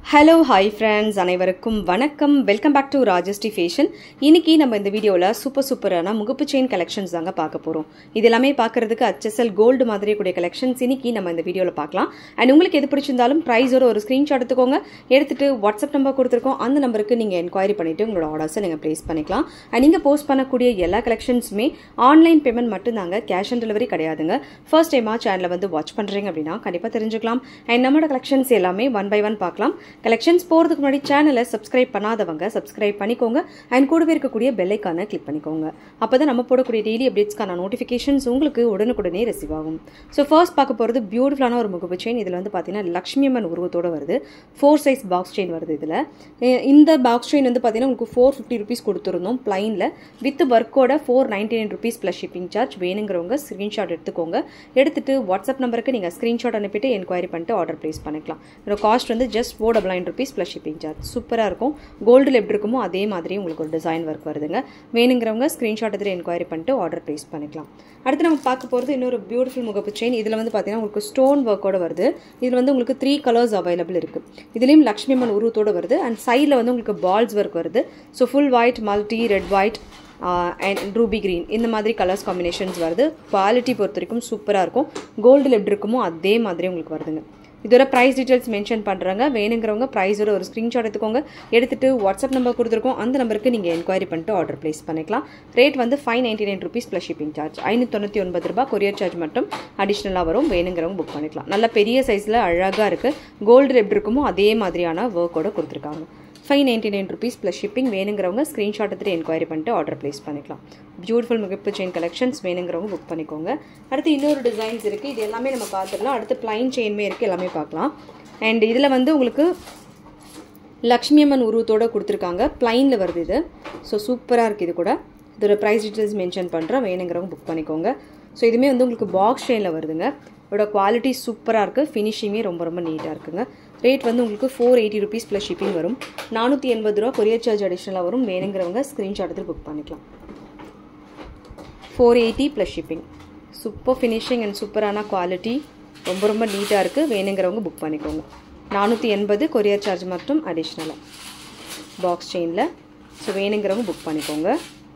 hello hi friends அனைவருக்கும் வணக்கம் welcome back to Rajasthi fashion இன்னைக்கு நம்ம இந்த வீடியோவில் சூப்பர் சூப்பரான முகப்பு செயின் கலெக்ஷன்ஸ் தாங்க பார்க்க போகிறோம் இது எல்லாமே பார்க்கறதுக்கு HSL கோல்டு மாதிரி கூடிய கலெக்ஷன்ஸ் இன்னைக்கு நம்ம இந்த வீடியோவில் பார்க்கலாம் அண்ட் உங்களுக்கு எது பிடிச்சிருந்தாலும் ப்ரைஸோட ஒரு ஸ்க்ரீன்ஷாட் எடுத்துக்கோங்க எடுத்துட்டு வாட்ஸ்அப் நம்பர் கொடுத்துருக்கோம் அந்த நம்பருக்கு நீங்கள் என்கொயரி பண்ணிவிட்டு உங்களோட ஆர்டர்ஸை நீங்கள் ப்ளேஸ் பண்ணிக்கலாம் அண்ட் நீங்கள் போஸ்ட் பண்ணக்கூடிய எல்லா கலெக்ஷன்ஸுமே ஆன்லைன் பேமெண்ட் மட்டும்தாங்க கேஷ் ஆன் டெலிவரி கிடையாதுங்க ஃபர்ஸ்ட் டைமாக சேனலை வந்து வாட்ச் பண்ணுறீங்க அப்படின்னா கண்டிப்பாக தெரிஞ்சுக்கலாம் அண்ட் நம்மளோட கலெக்ஷன்ஸ் எல்லாமே ஒன் பை ஒன் பார்க்கலாம் கலெக்ஷன்ஸ் போகிறதுக்கு முன்னாடி சேனலை சப்ஸ்கிரைப் பண்ணாதவங்க சப்ஸ்கிரைப் பண்ணிக்கோங்க அண்ட் கூடவே இருக்கக்கூடிய பெல்லைக்கான கிளிக் பண்ணிக்கோங்க அப்போ தான் நம்ம போடக்கூடிய டெய்லி அப்டேட்ஸ்க்கான நோட்டிஃபிகேஷன்ஸ் உங்களுக்கு உடனுக்குடனே ரிசீவ் ஆகும் ஸோ ஃபர்ஸ்ட் பார்க்க போகிறது பியூட்டிஃபுல்லான ஒரு முகப்பு செயின் இதில் வந்து பார்த்தீங்கன்னா லக்ஷ்மி அம்மன் உருவத்தோட வருது ஃபோர் சைஸ் பாக்ஸ் செயின் வருது இதில் இந்த பாக்ஸ் செயின் வந்து பார்த்தீங்கன்னா உங்களுக்கு ஃபோர் ஃபிஃப்டி ருபீஸ் கொடுத்துருந்தோம் ப்ளைனில் வித் ஒர்க்கோட four ninety nine rupees plus shipping charge வேணுங்கிறவங்க ஸ்க்ரீன்ஷாட் எடுத்துக்கோங்க எடுத்துட்டு வாட்ஸ்அப் நம்பருக்கு நீங்கள் ஸ்க்ரீன்ஷாட் அனுப்பிட்டு என்கொயரி பண்ணிட்டு ஆர்டர் ப்ளேஸ் பண்ணிக்கலாம் இதோட காஸ்ட் வந்து just four double nine rupees plus shipping charge சூப்பராக இருக்கும் கோல்டில் எப்படி இருக்குமோ அதே மாதிரி உங்களுக்கு ஒரு டிசைன் ஒர்க் வருதுங்க வேணுங்கிறவங்க ஸ்க்ரீன்ஷாட் எடுத்து என்கொயரி பண்ணிட்டு ஆர்டர் ப்ளேஸ் பண்ணிக்கலாம் அடுத்து நம்ம பார்க்க போகிறது இன்னொரு பியூட்டிஃபுல் முகப்பு செயின் இதில் வந்து பார்த்தீங்கன்னா உங்களுக்கு ஸ்டோன் ஒர்க்கோட வருது இதில் வந்து உங்களுக்கு த்ரீ கலர்ஸ் அவைலபிள் இருக்குது இதுலேயும் லக்ஷ்மி அம்மன் உருவத்தோட வருது அண்ட் சைடில் வந்து உங்களுக்கு பால்ஸ் ஒர்க் வருது so full white multi red white and ruby green இந்த மாதிரி கலர்ஸ் காம்பினேஷன்ஸ் வருது குவாலிட்டி பொறுத்த வரைக்கும் சூப்பராக இருக்கும் கோல்டில் எப்படி இருக்குமோ அதே மாதிரி உங்களுக்கு வருதுங்க இதோட ப்ரைஸ் டீட்டெயில்ஸ் மென்ஷன் பண்ணுறாங்க வேணுங்கிறவங்க ப்ரைஸோட ஒரு ஸ்க்ரீன்ஷாட் எடுத்துக்கோங்க எடுத்துட்டு வாட்ஸ்அப் நம்பர் கொடுத்துருக்கோம் அந்த நம்பருக்கு நீங்கள் என்கொயரி பண்ணிட்டு ஆர்டர் ப்ளேஸ் பண்ணிக்கலாம் ரேட் வந்து five ninety nine rupees plus shipping charge ஐநூற்றி ஒன்பது ரூபாய் கொரியர் சார்ஜ் மட்டும் அடிஷ்னலாக வரும் வேணுங்கிறவங்க புக் பண்ணிக்கலாம் நல்ல பெரிய சைஸில் அழகாக இருக்குது கோல்டு எப்படி இருக்குமோ அதே மாதிரியான ஒர்க்கோட கொடுத்துருக்காங்க five ninety nine rupees plus shipping வேணுங்கிறவங்க ஸ்க்ரீன்ஷாட் எடுத்துட்டு என்கொயரி பண்ணிட்டு ஆர்டர் ப்ளேஸ் பண்ணிக்கலாம் பியூட்டிஃபுல் முகப்பு செயின் கலெக்ஷன்ஸ் வேணுங்கிறவங்க புக் பண்ணிக்கோங்க அடுத்து இன்னொரு டிசைன்ஸ் இருக்குது இது எல்லாமே நம்ம பார்த்துடலாம் அடுத்து ப்ளைன் செயின்மே இருக்குது எல்லாமே பார்க்கலாம் அண்ட் இதில் வந்து உங்களுக்கு லக்ஷ்மி அம்மன் உருவத்தோடு கொடுத்துருக்காங்க ப்ளைனில் வருது இது ஸோ சூப்பராக இருக்குது இது கூட இதோட ப்ரைஸ் டீட்டெயில்ஸ் மென்ஷன் பண்ணுறேன் வேணுங்கிறவங்க புக் பண்ணிக்கோங்க ஸோ இதுவுமே வந்து உங்களுக்கு பாக்ஸ் செயினில் வருதுங்க இதோட குவாலிட்டி சூப்பராக இருக்குது ஃபினிஷிங்கே ரொம்ப ரொம்ப நீட்டாக இருக்குங்க ரேட் வந்து உங்களுக்கு four eighty rupees plus shipping வரும் நானூற்றி எண்பது ரூபா கொரியர் சார்ஜ் அடிஷ்னலாக வரும் வேணுங்கிறவங்க ஸ்க்ரீன்ஷாட் எடுத்து புக் பண்ணிக்கலாம் four eighty plus shipping super finishing and சூப்பரான குவாலிட்டி ரொம்ப ரொம்ப நீட்டாக இருக்குது வேணுங்கிறவங்க புக் பண்ணிக்கோங்க நானூற்றி எண்பது கொரியர் சார்ஜ் மட்டும் அடிஷ்னலாக பாக்ஸ் செயினில் ஸோ வேணுங்கிறவங்க புக் பண்ணிக்கோங்க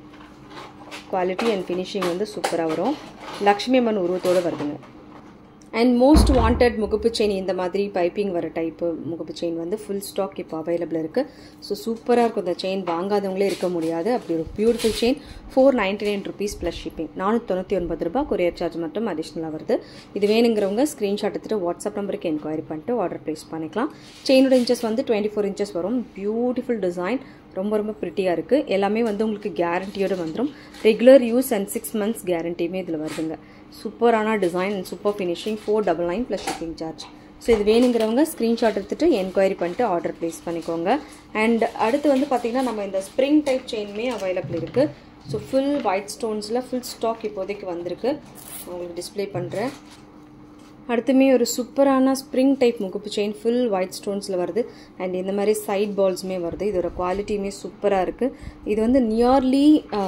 குவாலிட்டி அண்ட் ஃபினிஷிங் வந்து சூப்பராக வரும் லக்ஷ்மி அம்மன் உருவத்தோடு வருதுங்க அண்ட் மோஸ்ட் வாண்டட் முகப்பு செயின் இந்த மாதிரி பைப்பிங் வர டைப்பு முகப்பு செயின் வந்து ஃபுல் ஸ்டாக் இப்போ அவைலபிள் இருக்குது ஸோ சூப்பராக இருக்கும் இந்த செயின் வாங்காதவங்களே இருக்க முடியாது அப்படி ஒரு beautiful chain four ninety nine rupees plus shipping நானூற்றி தொண்ணூற்றி ஒன்பது ரூபா கொரியர் சார்ஜ் மட்டும் அடிஷ்னலாக வருது இது வேணுங்கிறவங்க ஸ்க்ரீன்ஷாட் எடுத்துகிட்டு வாட்ஸ்அப் நம்பருக்கு என்கொயரி பண்ணிட்டு ஆர்டர் ப்ளேஸ் பண்ணிக்கலாம் செயினோட இன்ச்சஸ் வந்து டுவெண்ட்டி ஃபோர் இன்ச்சஸ் வரும் பியூட்டிஃபுல் டிசைன் ரொம்ப ரொம்ப ப்ரிட்டியாக இருக்குது எல்லாமே வந்து உங்களுக்கு கேரண்டியோடு வந்துடும் regular use and six months கேரண்டியுமே இதில் வருதுங்க சூப்பரான design and super finishing four double nine plus shipping charge so இது வேணுங்கிறவங்க ஸ்க்ரீன்ஷாட் எடுத்துகிட்டு என்கொயரி பண்ணிட்டு ஆர்டர் ப்ளேஸ் பண்ணிக்கோங்க அண்ட் அடுத்து வந்து பார்த்திங்கன்னா நம்ம இந்த ஸ்ப்ரிங் டைப் செயினுமே அவைலபிள் இருக்குது ஸோ ஃபுல் ஒயிட் ஸ்டோன்ஸில் ஃபுல் ஸ்டாக் இப்போதைக்கு வந்திருக்கு உங்களுக்கு டிஸ்பிளே பண்ணுறேன் அடுத்துமே ஒரு சூப்பரான ஸ்ப்ரிங் டைப் முகப்பு செயின் ஃபுல் ஒயிட் ஸ்டோன்ஸில் வருது அண்ட் இந்த மாதிரி சைட் பால்ஸுமே வருது இதோட குவாலிட்டியுமே சூப்பராக இருக்குது இது வந்து நியர்லி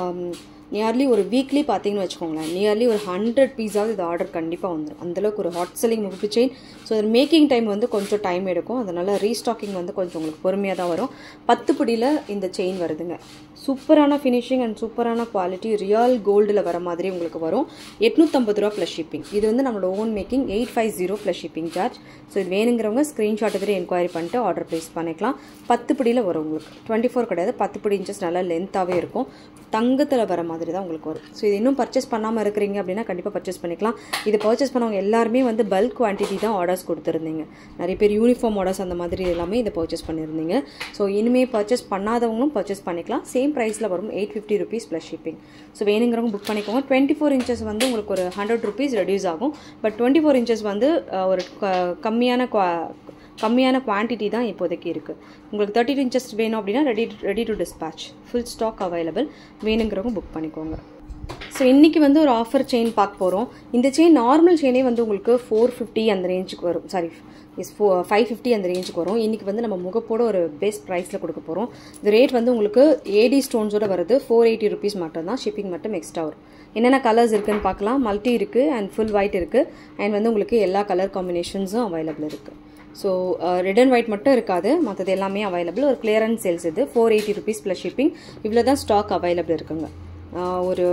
நியர்லி ஒரு வீக்லி பார்த்தீங்கன்னு வச்சுக்கோங்களேன் நியர்லி ஒரு ஹண்ட்ரட் பீஸாவது இது ஆர்டர் கண்டிப்பாக வந்துடும் அந்தளவுக்கு ஒரு ஹாட் செல்லிங் முகப்பு செயின் ஸோ அது மேக்கிங் டைம் வந்து கொஞ்சம் டைம் எடுக்கும் அதனால் ரீஸ்டாக்கிங் வந்து கொஞ்சம் உங்களுக்கு பொறுமையாக தான் வரும் பத்து பிடியில் இந்த செயின் வருதுங்க சூப்பரான ஃபினிஷிங் அண்ட் சூப்பரான குவாலிட்டி ரியல் கோல்டில் வர மாதிரி உங்களுக்கு வரும் எட்நூற்றம்பது ரூபா ப்ளஸ் ஷிப்பிங் இது வந்து நம்மளோட own making eight five zero plus shipping charge so இது வேணுங்கிறவங்க ஸ்க்ரீன்ஷாட் எடுத்து என்கொயரி பண்ணிட்டு ஆர்டர் ப்ளேஸ் பண்ணிக்கலாம் பத்து பிடியில் வரும் உங்களுக்கு டுவெண்ட்டி ஃபோர் கிடையாது பத்து பிடி இன்ச்சஸ் நல்லா லென்த்தாகவே இருக்கும் தங்கத்தில் வர மாதிரி தான் உங்களுக்கு வரும் ஸோ இது இன்னும் பர்ச்சேஸ் பண்ணாமல் இருக்கிறீங்க அப்படின்னா கண்டிப்பாக பர்ச்சேஸ் பண்ணிக்கலாம் இது பர்ச்சேஸ் பண்ணவங்க எல்லாருமே வந்து பல்க் குவான்டிட்டி தான் ஆர்டர்ஸ் கொடுத்துருந்தீங்க நிறைய பேர் யூனிஃபார்ம் ஆர்டர்ஸ் அந்த மாதிரி எல்லாமே இதை பர்ச்சேஸ் பண்ணியிருந்தீங்க ஸோ இனிமேல் பர்ச்சேஸ் பண்ணாதவங்களும் பர்ச்சேஸ் பண்ணிக்கலாம் சேம் ப்ரைஸில் வரும் eight fifty rupees plus shipping so வேணுங்கிறவங்க புக் பண்ணிக்கோங்க டுவெண்ட்டி ஃபோர் இன்ச்சஸ் வந்து உங்களுக்கு ஒரு ஹண்ட்ரட் ருபீஸ் ரெடியூஸ் ஆகும் பட் டுவெண்ட்டி ஃபோர் இன்ச்சஸ் வந்து ஒரு கம்மியான குவா கம்மியான குவான்டிட்டி தான் இப்போதைக்கு இருக்குது உங்களுக்கு தேர்ட்டி டூ இன்ச்சஸ் வேணும் அப்படின்னா ready ready to dispatch full stock available வேணுங்கிறவங்க புக் பண்ணிக்கோங்க ஸோ இன்றைக்கி வந்து ஒரு ஆஃபர் செயின் பார்க்க போகிறோம் இந்த செயின் நார்மல் செயினே வந்து உங்களுக்கு ஃபோர் ஃபிஃப்டி அந்த ரேஞ்சுக்கு வரும் sorry is four five fifty அந்த ரேஞ்சுக்கு வரும் இன்றைக்கி வந்து நம்ம முகப்போட ஒரு பெஸ்ட் ப்ரைஸில் கொடுக்க போகிறோம் இந்த ரேட் வந்து உங்களுக்கு ஏடி ஸ்டோன்ஸோட வருது ஃபோர் எயிட்டி ருபீஸ் மட்டும் தான் ஷிப்பிங் மட்டும் எக்ஸ்ட்ரா வரும் என்னென்ன கலர்ஸ் இருக்குன்னு பார்க்கலாம் மல்டி இருக்குது அண்ட் ஃபுல் ஒயிட் இருக்குது அண்ட் வந்து உங்களுக்கு எல்லா கலர் காம்பினேஷன்ஸும் அவைலபிள் இருக்குது ஸோ ரெட் அண்ட் ஒயிட் மட்டும் இருக்காது மற்றது எல்லாமே அவைலபிள் ஒரு கிளியரன்ஸ் சேல்ஸ் இது four eighty rupees plus shipping இவ்வளோ தான் ஸ்டாக் அவைலபிள் இருக்குங்க ஒரு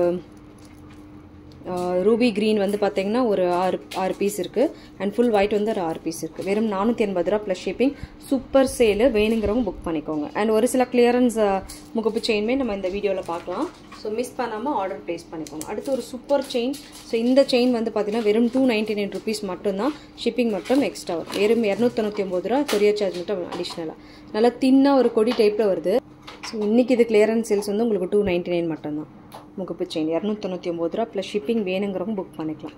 ரூபி க்ரீன் வந்து பார்த்தீங்கன்னா ஒரு ஆறு ஆறு பீஸ் இருக்குது அண்ட் ஃபுல் ஒயிட் வந்து ஒரு ஆறு பீஸ் இருக்குது வெறும் நானூற்றி எண்பது ரூபா ப்ளஸ் ஷிப்பிங் சூப்பர் சேலு வேணுங்கிறவங்க புக் பண்ணிக்கோங்க அண்ட் ஒரு சில கிளியரன்ஸ் முகப்பு செயின்மே நம்ம இந்த வீடியோவில் பார்க்கலாம் ஸோ மிஸ் பண்ணாமல் ஆர்டர் ப்ளேஸ் பண்ணிக்கோங்க அடுத்து ஒரு சூப்பர் செயின் ஸோ இந்த செயின் வந்து பார்த்தீங்கன்னா வெறும் டூ நைன்டி நைன் ருபீஸ் மட்டும்தான் ஷிப்பிங் மட்டும் எக்ஸ்ட்ரா வரும் வெறும் இரநூத்தொண்ணூற்றி ஒம்பது ரூபா கொரியர் சார்ஜ் மட்டும் அடிஷ்னலாக நல்லா தின்னாக ஒரு கொடி டைப்பில் வருது ஸோ இன்றைக்கி இது கிளியரன்ஸ் சேல்ஸ் வந்து உங்களுக்கு டூ நைன்ட்டி நைன் மட்டும்தான் முகப்பு செயின் இரநூத்தொண்ணூற்றி ஒம்பது ரூபா ப்ளஸ் ஷிப்பிங் வேணுங்கிறவங்க புக் பண்ணிக்கலாம்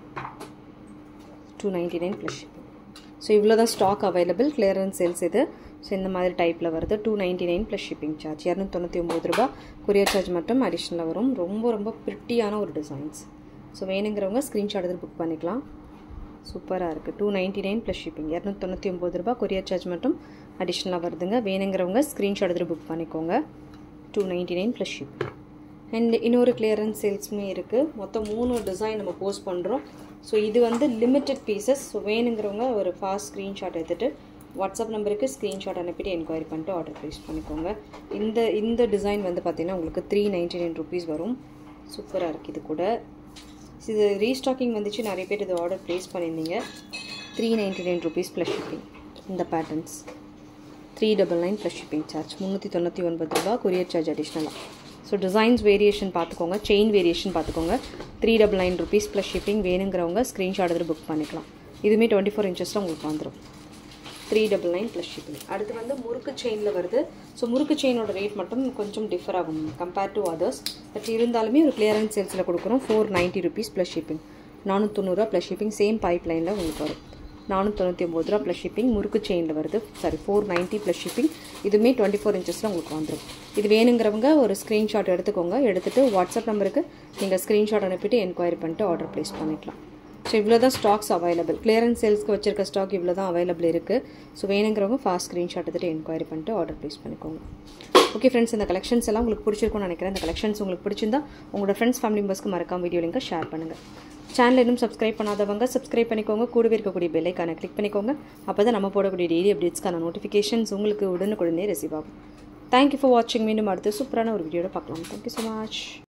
two ninety nine plus shipping so இவ்வளோ தான் ஸ்டாக் அவைலபிள் கிளியரன்ஸ் சேல்ஸ் இது ஸோ இந்த மாதிரி டைப்பில் வருது two ninety nine plus shipping charge இரநூத்தொண்ணூற்றி ஒம்பது ரூபா கொரியர் சார்ஜ் மட்டும் அடிஷ்னலாக வரும் ரொம்ப ரொம்ப ப்ரிட்டியான ஒரு டிசைன்ஸ் ஸோ வேணுங்கிறவங்க ஸ்க்ரீன்ஷாட் எடுத்து புக் பண்ணிக்கலாம் சூப்பராக இருக்குது two ninety nine plus shipping இரநூத்தொண்ணூற்றி ஒம்பது ரூபா கொரியர் சார்ஜ் மட்டும் அடிஷ்னலாக வருதுங்க வேணுங்கிறவங்க ஸ்க்ரீன்ஷாட் எடுத்து புக் பண்ணிக்கோங்க two ninety nine plus shipping and இன்னொரு கிளியரன்ஸ் சேல்ஸுமே இருக்குது மொத்தம் மூணு டிசைன் நம்ம போஸ்ட் பண்ணுறோம் ஸோ இது வந்து லிமிட்டட் பீசஸ் ஸோ வேணுங்கிறவங்க ஒரு ஃபாஸ்ட் ஸ்க்ரீன்ஷாட் எடுத்துகிட்டு வாட்ஸ்அப் நம்பருக்கு ஸ்க்ரீன்ஷாட் அனுப்பிட்டு என்கொயரி பண்ணிட்டு ஆர்டர் ப்ளேஸ் பண்ணிக்கோங்க இந்த இந்த டிசைன் வந்து பார்த்திங்கன்னா உங்களுக்கு த்ரீ நைன்டி நைன் ருபீஸ் வரும் சூப்பராக இருக்குது இது கூட இது ரீஸ்டாக்கிங் வந்துச்சு நிறைய பேர் இது ஆர்டர் ப்ளேஸ் பண்ணியிருந்தீங்க three ninety nine rupees plus shipping இந்த patterns three double nine plus shipping charge முந்நூற்றி தொண்ணூற்றி ஒன்பது ரூபா கொரியர் சார்ஜ் அடிஷ்னலாக ஸோ டிசைன்ஸ் வேரியேஷன் பார்த்துக்கோங்க செயின் வேரியேஷன் பார்த்துக்கோங்க three double nine rupees plus shipping வேணுங்கிறவங்க ஸ்க்ரீன்ஷாட் எடுத்து புக் பண்ணிக்கலாம் இதுவுமே டுவெண்ட்டி ஃபோர் இன்ச்சஸில் உங்களுக்கு வந்துடும் three double nine plus shipping அடுத்து வந்து முறுக்கு செயினில் வருது ஸோ முறுக்கு செயினோட ரேட் மட்டும் கொஞ்சம் டிஃபர் ஆகும் கம்பேர் டு அதர்ஸ் பட் இருந்தாலுமே ஒரு கிளியரன்ஸ் சேல்ஸில் கொடுக்குறோம் four ninety rupees plus shipping நானூற்றொண்ணூறுவா ப்ளஸ் ஷிப்பிங் சேம் பைப் லைனில் உங்களுக்கு வரும் நானூற்றி ஒம்பது ரூபா ப்ளஸ் ஷிப்பிங் முறுக்கு செயினில் வருது sorry four ninety plus shipping இதுவுமே டுவெண்ட்டி ஃபோர் இன்ச்சஸில் உங்களுக்கு வந்துடும் இது வேணுங்கிறவங்க ஒரு ஸ்க்ரீன்ஷாட் எடுத்துக்கோங்க எடுத்துகிட்டு வாட்ஸ்அப் நம்பருக்கு நீங்கள் ஸ்க்ரீன்ஷாட் அனுப்பிட்டு என்கொயரி பண்ணிட்டு ஆர்டர் ப்ளேஸ் பண்ணிக்கலாம் ஸோ இவ்வளோ தான் ஸ்டாக்ஸ் அவைலபிள் கிளியரன்ஸ் சேல்ஸ்க்கு வச்சிருக்க ஸ்டாக் இவ்வளோ தான் அவைலபிள் இருக்குது ஸோ வேணுங்கிறவங்க ஃபாஸ்ட் ஸ்க்ரீன்ஷாட் எடுத்துகிட்டு என்கொயரி பண்ணிட்டு ஆர்டர் ப்ளேஸ் பண்ணிக்கோங்க ஓகே ஃப்ரெண்ட்ஸ் இந்த கலெக்ஷன்ஸ் எல்லாம் உங்களுக்கு பிடிச்சிருக்கும்னு நினைக்கிறேன் இந்த கலெக்ஷன்ஸ் உங்களுக்கு பிடிச்சிருந்தா உங்களோட ஃப்ரெண்ட்ஸ் ஃபேமிலி மெம்பர்ஸ்க்கு மறக்காம வீடியோ லிங்கை ஷேர் பண்ணுங்கள் சேனல் இன்னும் சப்ஸ்கிரைப் பண்ணாதவங்க சப்ஸ்கிரைப் பண்ணிக்கோங்க கூடவே இருக்கக்கூடிய பெல்லைக்கான கிளிக் பண்ணிக்கோங்க அப்போ தான் நம்ம போடக்கூடிய டெய்லி அப்டேட்ஸ்க்கான நோட்டிஃபிகேஷன்ஸ் உங்களுக்கு உடனுக்குடனே ரிசீவ் ஆகும் தேங்க்யூ ஃபார் வாட்சிங் மீண்டும் அடுத்து சூப்பரான ஒரு வீடியோட பார்க்கலாம் தேங்க்யூ ஸோ மச்